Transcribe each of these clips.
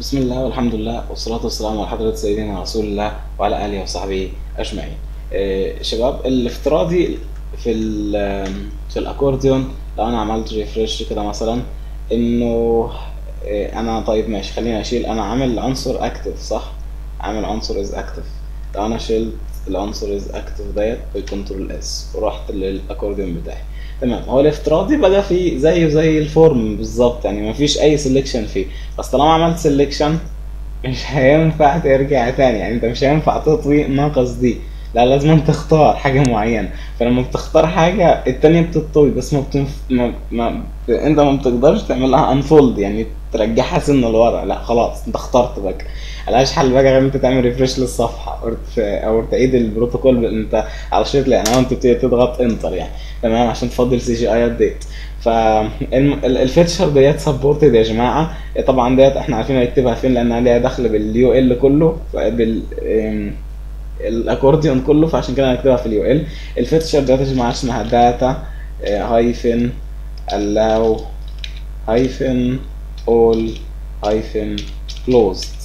بسم الله والحمد لله والصلاة والسلام على حضرة سيدنا رسول الله وعلى آله وصحبه أجمعين. آه، شباب الافتراضي في ال في الأكورديون لو أنا عملت ريفرش كده مثلا إنه آه، أنا طيب ماشي خليني أشيل أنا عامل عنصر أكتف صح؟ عامل عنصر از أكتف لو أنا شلت العنصر از أكتف ديت بكنترول اس ورحت للأكورديون بتاعي تمام هو الافتراضي بقى فيه زيه زي الفورم بالظبط يعني مفيش أي سelection فيه بس طالما عملت سelection مش هينفع ترجع تاني يعني انت مش هينفع تطوي ناقص دي لا لازم تختار حاجة معينة فلما بتختار حاجة التانية بتطوي بس ما, بتنف... ما... ما... انت ما بتقدرش تعملها انفولد يعني ترجعها سنة لورا لا خلاص انت اخترت بقى ملهاش حل بقى غير انت تعمل ريفرش للصفحة او ت- او تعيد البروتوكول انت على شريط الاعلان تبتدي تضغط انتر يعني تمام عشان تفضل سي جي اي ابديت فالفيتشر ديت سبورتد يا جماعه طبعا ديت احنا عارفين هنكتبها فين لانها ليها دخل باليو ال كله بال ام، الاكورديون كله فعشان كده هنكتبها في اليو ال الفيتشر ديت يا جماعه اسمها داتا هايفن allow هايفن all هايفن closed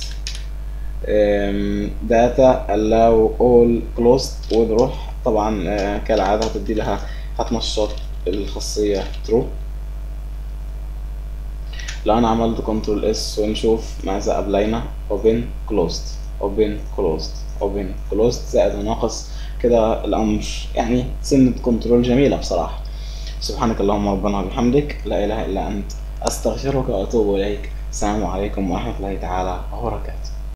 داتا allow all closed ونروح طبعا آه، كالعادة هتدي لها هتنشط الخاصية true لو انا عملت كنترول اس ونشوف ماذا قبلينا open closed open closed open closed زائد وناقص كده الامر يعني سنة كنترول جميلة بصراحة سبحانك اللهم ربنا وبحمدك لا اله الا انت استغفرك واتوب اليك السلام عليكم ورحمة الله تعالى وبركاته